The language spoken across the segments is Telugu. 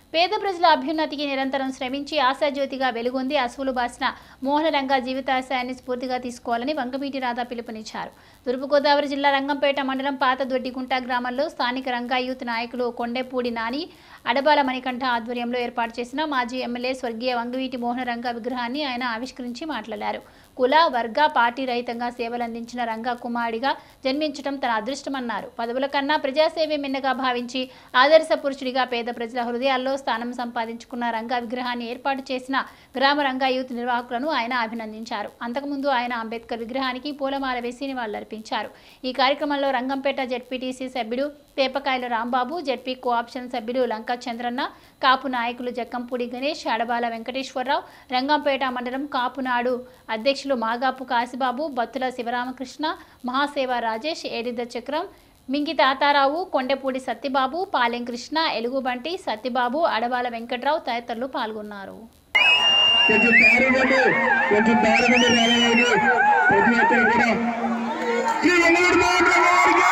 పేద ప్రజల అభ్యున్నతికి నిరంతరం శ్రమించి ఆశాజ్యోతిగా వెలుగొంది అసువులు బాసిన మోహనరంగ జీవితాశయాన్ని స్ఫూర్తిగా తీసుకోవాలని వంగవీటి రాధా పిలుపునిచ్చారు తూర్పుగోదావరి జిల్లా రంగంపేట మండలం పాత దొడ్డిగుంట గ్రామంలో స్థానిక రంగా యూత్ నాయకులు కొండెపూడి నాని అడబాల మణికంఠ ఆధ్వర్యంలో ఏర్పాటు చేసిన మాజీ ఎమ్మెల్యే స్వర్గీయ వంగవీటి మోహనరంగ విగ్రహాన్ని ఆయన ఆవిష్కరించి మాట్లాడారు కుల వర్గ పార్టీ రహితంగా సేవలందించిన రంగా కుమారుడిగా జన్మించడం తన అదృష్టమన్నారు పదవుల కన్నా ప్రజాసేవే మిన్నగా భావించి ఆదర్శ పురుషుడిగా పేద ప్రజల హృదయాల్లో స్థానం సంపాదించుకున్న రంగా విగ్రహాన్ని ఏర్పాటు చేసిన గ్రామ రంగా యూత్ నిర్వాహకులను ఆయన అభినందించారు అంతకుముందు ఆయన అంబేద్కర్ విగ్రహానికి పూలమాల వేసి నివాళులర్పించారు ఈ కార్యక్రమంలో రంగంపేట జెడ్పీటీసీ సభ్యుడు తేపకాయల రాంబాబు జెడ్పీ కోఆప్షన్ సభ్యులు లంకా చంద్రన్న కాపు నాయకులు జక్కంపూడి గణేష్ అడబాల వెంకటేశ్వరరావు రంగంపేట మండలం కాపునాడు అధ్యక్షులు మాగాపు కాశీబాబు బత్తుల శివరామకృష్ణ మహాసేవ రాజేష్ ఏడిద చక్రం మింగి తాతారావు కొండెపూడి సత్యబాబు పాలెం కృష్ణ ఎలుగుబంటి సత్యబాబు అడబాల వెంకట్రావు తదితరులు పాల్గొన్నారు కొంచెం దారుణండి కొంచెం దారుణంగా రావాలి ప్రతి ఒక్కరు కూడా శ్రీ వెంకటరమణ గారికి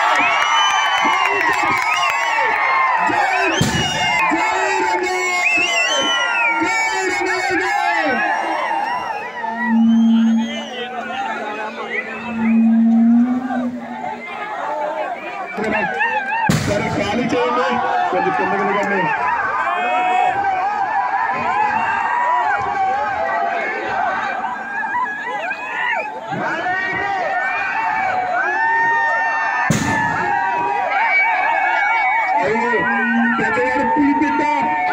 జై జై రంగారెడ్డి! జై రంగారెడ్డి! సరే ఖాళీ చేయండి కొంచెం కిందకి దిగండి అయ్యో పెద్దవాడు పులిపిట్ట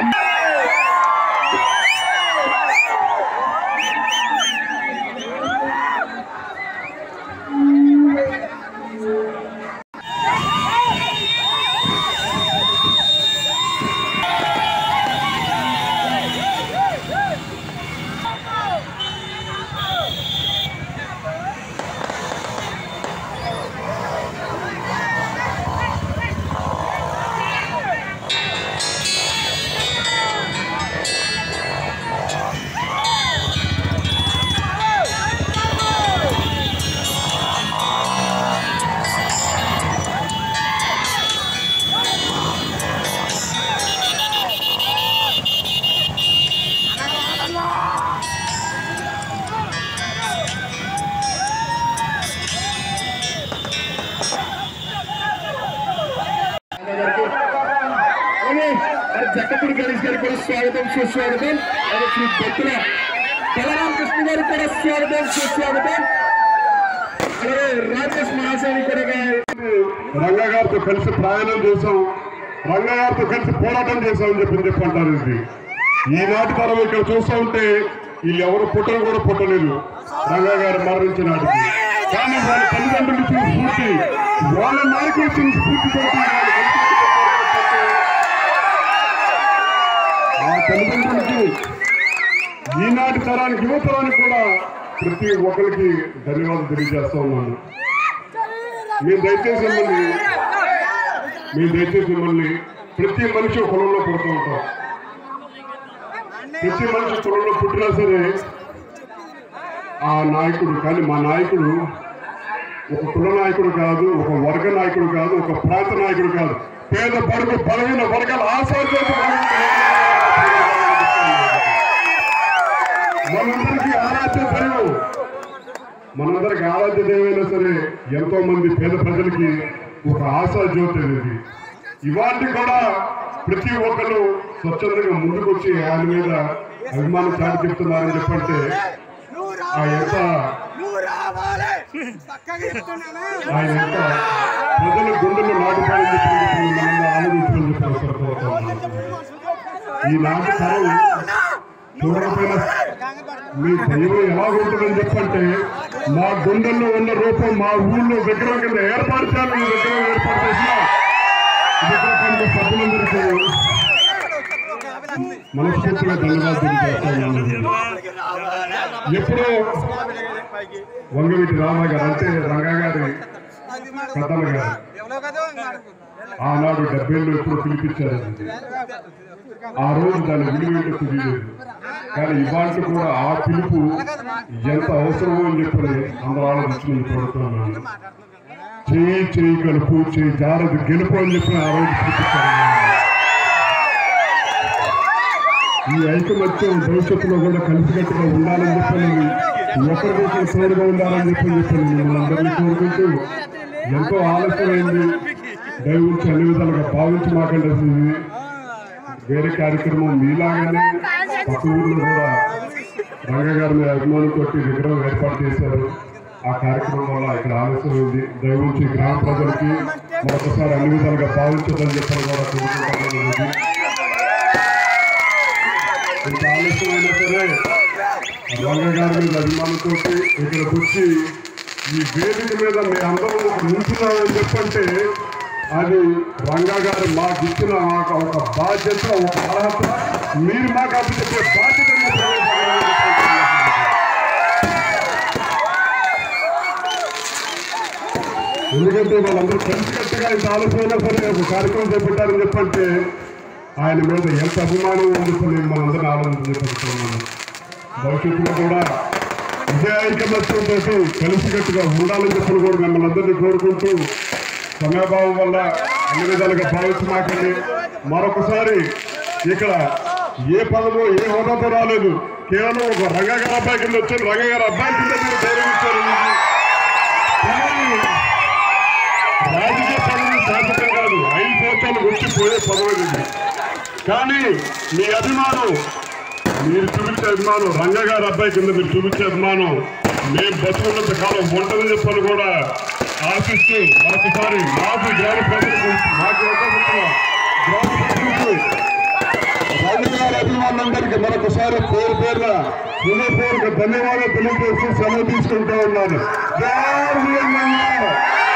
జక్కపూడి గణేష్ గారికి కూడా స్వాగతం సుస్వాగతం అలాగే శ్రీ బొత్తుల బలరామకృష్ణ గారికి కూడా స్వాగతం సుస్వాగతం అలాగే రాజేష్ మహాశయ కూడా రంగా గారితో కలిసి ప్రయాణం చేశాం రంగా గారితో కలిసి పోరాటం చేశామని చెప్పి చెప్పంటారు ఇది ఈనాటి తరం ఇక్కడ చూస్తూ ఉంటే వీళ్ళు ఎవరు పుట్టరు కూడా పుట్టలేదు రంగా గారు మరణించిన నాటికి కానీ వాళ్ళ తల్లిదండ్రులు ఇచ్చిన స్ఫూర్తి వాళ్ళ నాయకులు ఇచ్చిన స్ఫూర్తి తోటి వాళ్ళు ఆ తల్లిదండ్రులకి ఈనాటి తరానికి యువ తరానికి కూడా ప్రతి ఒక్కరికి ధన్యవాదాలు తెలియజేస్తా ఉన్నాను మీరు దయచేసి మిమ్మల్ని మీరు దయచేసి మిమ్మల్ని ప్రతి మనిషి ఒక కులంలో పుడుతూ ఉంటాం ప్రతి మనిషి కులంలో పుట్టినా సరే ఆ నాయకుడు కానీ మా నాయకుడు ఒక కుల నాయకుడు కాదు ఒక వర్గ నాయకుడు కాదు ఒక ప్రాంత నాయకుడు కాదు పేద బడుగు బలహీన వర్గాల ఆశాజ్యోతి మనందరికీ ఆరాధ్య దైవం మనందరికి ఆరాధ్య దైవమైనా సరే ఎంతో మంది పేద ప్రజలకి ఒక ఆశా జ్యోతి అనేది ఇవాటి కూడా ప్రతి ఒక్కరు స్వచ్ఛందంగా ముందుకొచ్చి ఆయన మీద అభిమానం చాటి చెప్తున్నారని చెప్పంటే ఆ ఎంత నువ్వు రావాలి పక్కకి చెప్తున్నానా ఆయన ఎంత ప్రజల గుండెలు నాటుపాడని చెప్పి మనం ఆలోచించుకొని చెప్పారు సరిపోతుంది ఈ నాటి తరం చూడకపోయినా మీ దైవం ఎలా ఉంటుందని చెప్పంటే మా గుండెల్లో ఉన్న రూపం మా ఊళ్ళో విగ్రహం కింద ఏర్పాటు చేయాలి ఈ విగ్రహం ఏర్పాటు చేసిన విగ్రహానికి సభ్యులందరికీ మనస్ఫూర్తిగా ధన్యవాదాలు తెలియజేస్తాను ఎప్పుడో వంగవీటి రామ గారు అంటే రంగా గారి కథల గారు ఎవరో కదా ఆనాడు డెబ్బైలో ఎప్పుడు పిలిపించారు ఆ రోజు దాని విలువేంటో తెలియలేదు కానీ ఇవాళ కూడా ఆ పిలుపు ఎంత అవసరమో అని చెప్పి అందరూ ఆలోచించుకుని కోరుతున్నాను చేయి చేయి కలుపు చేయి జారదు గెలుపు అని చెప్పి ఆ రోజు పిలిపించారు ఈ ఐకమత్యం భవిష్యత్తులో కూడా కలిసికట్టుగా ఉండాలని చెప్పని ఒకరికొకరు తోడుగా ఉండాలని చెప్పని చెప్పని మిమ్మల్ని అందరినీ కోరుకుంటూ ఎంతో ఆలస్యమైంది దయవుంచి అన్ని విధాలుగా భావించి మాకండి అసలు ఇది వేరే కార్యక్రమం మీలాగానే పక్క ఊర్లో కూడా రంగ గారిని అభిమానంతో విగ్రహం ఏర్పాటు చేశారు ఆ కార్యక్రమం వల్ల ఇక్కడ ఆలస్యమైంది దయవుంచి గ్రామ ప్రజలకి మరొకసారి అన్ని విధాలుగా భావించదని చెప్పని కూడా కోరుకుంటాను ఇంత ఆలస్యమైనా సరే రంగ గారి మీద అభిమానంతో ఇక్కడికి వచ్చి ఈ వేదిక మీద మీ అందరూ నిల్చున్నామని చెప్పంటే అది రంగా గారు మాకు ఇచ్చిన ఒక ఒక బాధ్యత ఒక అర్హత మీరు మాకు అప్పచెప్పే బాధ్యత మాకు ప్రవేశపెట్టాలని ఎందుకంటే వాళ్ళందరూ కలిసికట్టుగా ఇంత ఆలోచన సరే ఒక కార్యక్రమం చేపట్టారని చెప్పంటే ఆయన మీద ఎంత అభిమానం ఉంది నేను మనందరం ఆలోచించగలుగుతున్నాను భవిష్యత్తులో కూడా ఇదే ఐకమత్యంతో కలిసికట్టుగా ఉండాలని చెప్పని కూడా మిమ్మల్ని అందరినీ కోరుకుంటూ సమయభావం వల్ల అన్ని విధాలుగా భావించి మాకండి మరొకసారి ఇక్కడ ఏ పదము ఏ హోదాతో రాలేదు కేవలం ఒక రంగగారి అబ్బాయి కింద వచ్చారు రంగగారి అబ్బాయి కింద మీరు గౌరవించారు కానీ రాజకీయ పదవి శాశ్వతం కాదు ఐదు సంవత్సరాలు వచ్చి పోయే పదవి ఇది కానీ మీ అభిమానం మీరు చూపించే అభిమానం రంగ గారి అబ్బాయి కింద మీరు చూపించే అభిమానం మేము బతుకున్నంత కాలం ఉంటుందని చెప్పని కూడా ఆశిస్తూ మరొకసారి మాకు గ్రామ ప్రజలకు మాకు అవకాశం గ్రామ ప్రజలకు రంగ గారి అభిమానులందరికీ మరొకసారి పేరు పేరున హృదయపూర్వక ధన్యవాదాలు తెలియజేస్తూ సెలవు తీసుకుంటూ ఉన్నాను జై రంగయ్య!